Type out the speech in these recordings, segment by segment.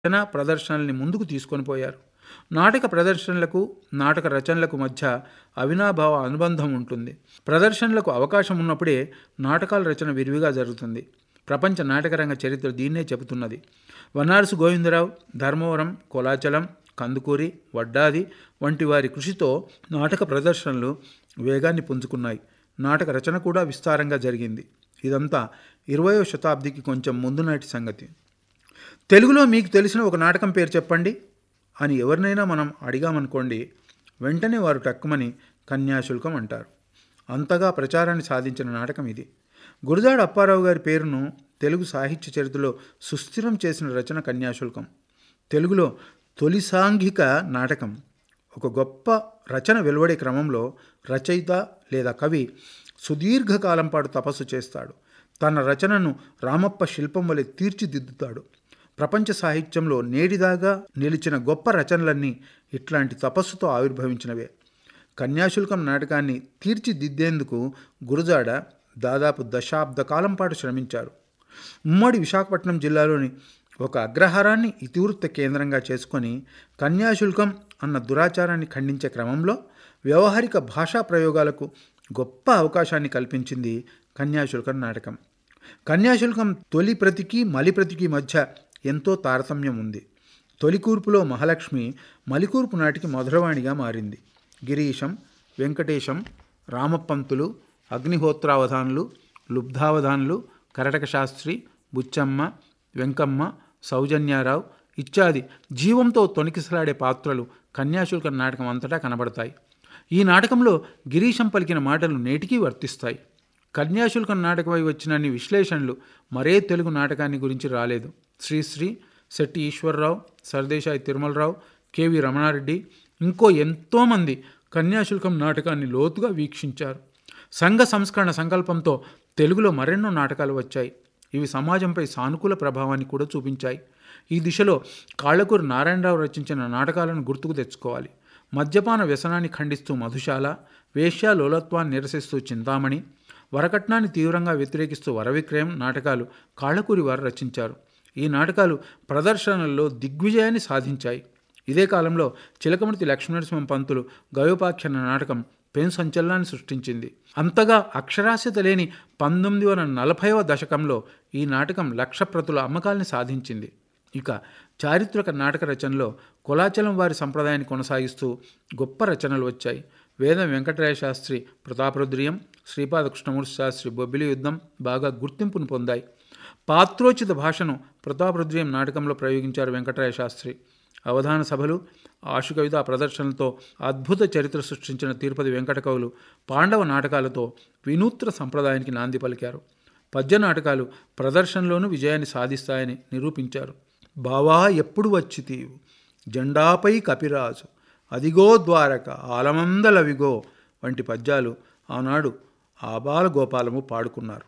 రచన ప్రదర్శనల్ని ముందుకు తీసుకొని పోయారు నాటక ప్రదర్శనలకు నాటక రచనలకు మధ్య అవినాభావ అనుబంధం ఉంటుంది ప్రదర్శనలకు అవకాశం ఉన్నప్పుడే నాటకాల రచన విరివిగా జరుగుతుంది ప్రపంచ నాటకరంగ చరిత్ర దీన్నే చెబుతున్నది వనారసు గోవిందరావు ధర్మవరం కొలాచలం కందుకూరి వడ్డాది వంటి వారి కృషితో నాటక ప్రదర్శనలు వేగాన్ని పుంజుకున్నాయి నాటక రచన కూడా విస్తారంగా జరిగింది ఇదంతా ఇరవయో శతాబ్దికి కొంచెం ముందు నాటి సంగతి తెలుగులో మీకు తెలిసిన ఒక నాటకం పేరు చెప్పండి అని ఎవరినైనా మనం అడిగామనుకోండి వెంటనే వారు టక్కుమని కన్యాశుల్కం అంటారు అంతగా ప్రచారాన్ని సాధించిన నాటకం ఇది గురజాడ అప్పారావు గారి పేరును తెలుగు సాహిత్య చరిత్రలో సుస్థిరం చేసిన రచన కన్యాశుల్కం తెలుగులో తొలి సాంఘిక నాటకం ఒక గొప్ప రచన వెలువడే క్రమంలో రచయిత లేదా కవి సుదీర్ఘకాలం పాటు తపస్సు చేస్తాడు తన రచనను రామప్ప శిల్పం వలె తీర్చిదిద్దుతాడు ప్రపంచ సాహిత్యంలో నేటిదాగా నిలిచిన గొప్ప రచనలన్నీ ఇట్లాంటి తపస్సుతో ఆవిర్భవించినవే కన్యాశుల్కం నాటకాన్ని తీర్చిదిద్దేందుకు గురజాడ దాదాపు దశాబ్ద కాలం పాటు శ్రమించారు ఉమ్మడి విశాఖపట్నం జిల్లాలోని ఒక అగ్రహారాన్ని ఇతివృత్త కేంద్రంగా చేసుకొని కన్యాశుల్కం అన్న దురాచారాన్ని ఖండించే క్రమంలో వ్యవహారిక భాషా ప్రయోగాలకు గొప్ప అవకాశాన్ని కల్పించింది కన్యాశుల్కం నాటకం కన్యాశుల్కం తొలి ప్రతికి మలి ప్రతికి మధ్య ఎంతో తారతమ్యం ఉంది తొలికూర్పులో మహాలక్ష్మి మలికూర్పు నాటికి మధురవాణిగా మారింది గిరీశం వెంకటేశం రామపంతులు అగ్నిహోత్రావధానులు లుబ్ధావధానులు కరటక శాస్త్రి బుచ్చమ్మ వెంకమ్మ సౌజన్యారావు ఇత్యాది జీవంతో తొణికిసలాడే పాత్రలు కన్యాశుల్కం నాటకం అంతటా కనబడతాయి ఈ నాటకంలో గిరీశం పలికిన మాటలు నేటికీ వర్తిస్తాయి కన్యాశుల్కం నాటకమై వచ్చినన్ని విశ్లేషణలు మరే తెలుగు నాటకాన్ని గురించి రాలేదు శ్రీశ్రీ శెట్టి ఈశ్వరరావు సర్దేశాయి తిరుమలరావు కెవి రమణారెడ్డి ఇంకో ఎంతోమంది కన్యాశుల్కం నాటకాన్ని లోతుగా వీక్షించారు సంఘ సంస్కరణ సంకల్పంతో తెలుగులో మరెన్నో నాటకాలు వచ్చాయి ఇవి సమాజంపై సానుకూల ప్రభావాన్ని కూడా చూపించాయి ఈ దిశలో కాళ్ళకూరు నారాయణరావు రచించిన నాటకాలను గుర్తుకు తెచ్చుకోవాలి మద్యపాన వ్యసనాన్ని ఖండిస్తూ మధుశాల వేశ్యా లోలత్వాన్ని నిరసిస్తూ చింతామణి వరకట్నాన్ని తీవ్రంగా వ్యతిరేకిస్తూ వరవిక్రయం నాటకాలు కాళ్ళకూరి వారు రచించారు ఈ నాటకాలు ప్రదర్శనల్లో దిగ్విజయాన్ని సాధించాయి ఇదే కాలంలో చిలకమర్తి లక్ష్మీనరసింహం పంతులు గయోపాఖ్యాన నాటకం పెను సంచలనాన్ని సృష్టించింది అంతగా అక్షరాస్యత లేని పంతొమ్మిది వందల నలభైవ దశకంలో ఈ నాటకం లక్ష ప్రతుల అమ్మకాల్ని సాధించింది ఇక చారిత్రక నాటక రచనలో కులాచలం వారి సంప్రదాయాన్ని కొనసాగిస్తూ గొప్ప రచనలు వచ్చాయి వేదం వెంకటరాయ శాస్త్రి ప్రతాపరుద్రియం శ్రీపాద కృష్ణమూర్తి శాస్త్రి బొబ్బిలి యుద్ధం బాగా గుర్తింపును పొందాయి పాత్రోచిత భాషను ప్రతాపరుద్రియం నాటకంలో ప్రయోగించారు వెంకటరాయ శాస్త్రి అవధాన సభలు ఆశుకవిత ప్రదర్శనలతో అద్భుత చరిత్ర సృష్టించిన తిరుపతి వెంకట కవులు పాండవ నాటకాలతో వినూత్న సంప్రదాయానికి నాంది పలికారు పద్య నాటకాలు ప్రదర్శనలోనూ విజయాన్ని సాధిస్తాయని నిరూపించారు బావా ఎప్పుడు వచ్చితీవు జెండాపై కపిరాజు అదిగో ద్వారక ఆలమందలవిగో వంటి పద్యాలు ఆనాడు ఆబాల గోపాలము పాడుకున్నారు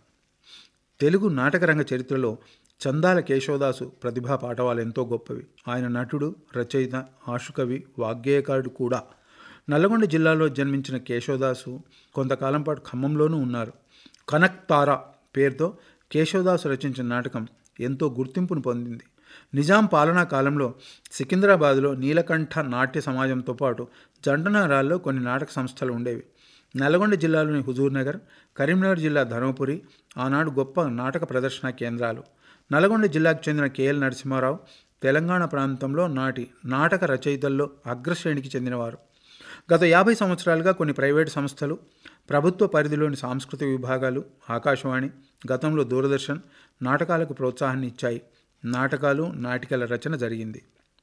తెలుగు నాటకరంగ చరిత్రలో చందాల కేశవదాసు ప్రతిభా పాఠవాలు ఎంతో గొప్పవి ఆయన నటుడు రచయిత ఆశుకవి వాగ్గేయకారుడు కూడా నల్లగొండ జిల్లాలో జన్మించిన కేశవదాసు కొంతకాలం పాటు ఖమ్మంలోనూ ఉన్నారు కనక్ తారా పేరుతో కేశవదాసు రచించిన నాటకం ఎంతో గుర్తింపును పొందింది నిజాం పాలనా కాలంలో సికింద్రాబాద్లో నీలకంఠ నాట్య సమాజంతో పాటు జంటనారాల్లో కొన్ని నాటక సంస్థలు ఉండేవి నల్గొండ జిల్లాలోని హుజూర్నగర్ కరీంనగర్ జిల్లా ధర్మపురి ఆనాడు గొప్ప నాటక ప్రదర్శన కేంద్రాలు నల్గొండ జిల్లాకు చెందిన కెఎల్ నరసింహారావు తెలంగాణ ప్రాంతంలో నాటి నాటక రచయితల్లో అగ్రశ్రేణికి చెందినవారు గత యాభై సంవత్సరాలుగా కొన్ని ప్రైవేటు సంస్థలు ప్రభుత్వ పరిధిలోని సాంస్కృతిక విభాగాలు ఆకాశవాణి గతంలో దూరదర్శన్ నాటకాలకు ప్రోత్సాహాన్ని ఇచ్చాయి నాటకాలు నాటికల రచన జరిగింది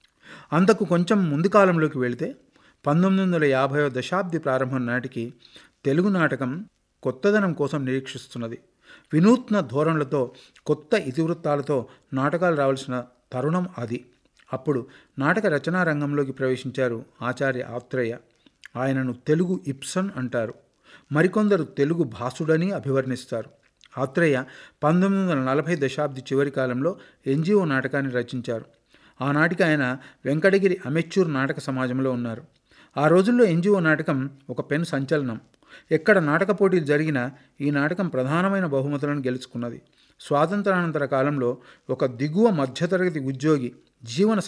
అంతకు కొంచెం ముందు కాలంలోకి వెళితే పంతొమ్మిది వందల యాభైవ దశాబ్ది ప్రారంభం నాటికి తెలుగు నాటకం కొత్తదనం కోసం నిరీక్షిస్తున్నది వినూత్న ధోరణులతో కొత్త ఇతివృత్తాలతో నాటకాలు రావాల్సిన తరుణం అది అప్పుడు నాటక రచనా రంగంలోకి ప్రవేశించారు ఆచార్య ఆత్రేయ ఆయనను తెలుగు ఇప్సన్ అంటారు మరికొందరు తెలుగు భాసుడని అభివర్ణిస్తారు ఆత్రేయ పంతొమ్మిది వందల నలభై దశాబ్ది చివరి కాలంలో ఎన్జిఓ నాటకాన్ని రచించారు ఆనాటికి ఆయన వెంకటగిరి అమెచ్యూర్ నాటక సమాజంలో ఉన్నారు ఆ రోజుల్లో ఎన్జిఓ నాటకం ఒక పెను సంచలనం ఎక్కడ నాటక పోటీలు జరిగినా ఈ నాటకం ప్రధానమైన బహుమతులను గెలుచుకున్నది స్వాతంత్రానంతర కాలంలో ఒక దిగువ మధ్యతరగతి ఉద్యోగి జీవన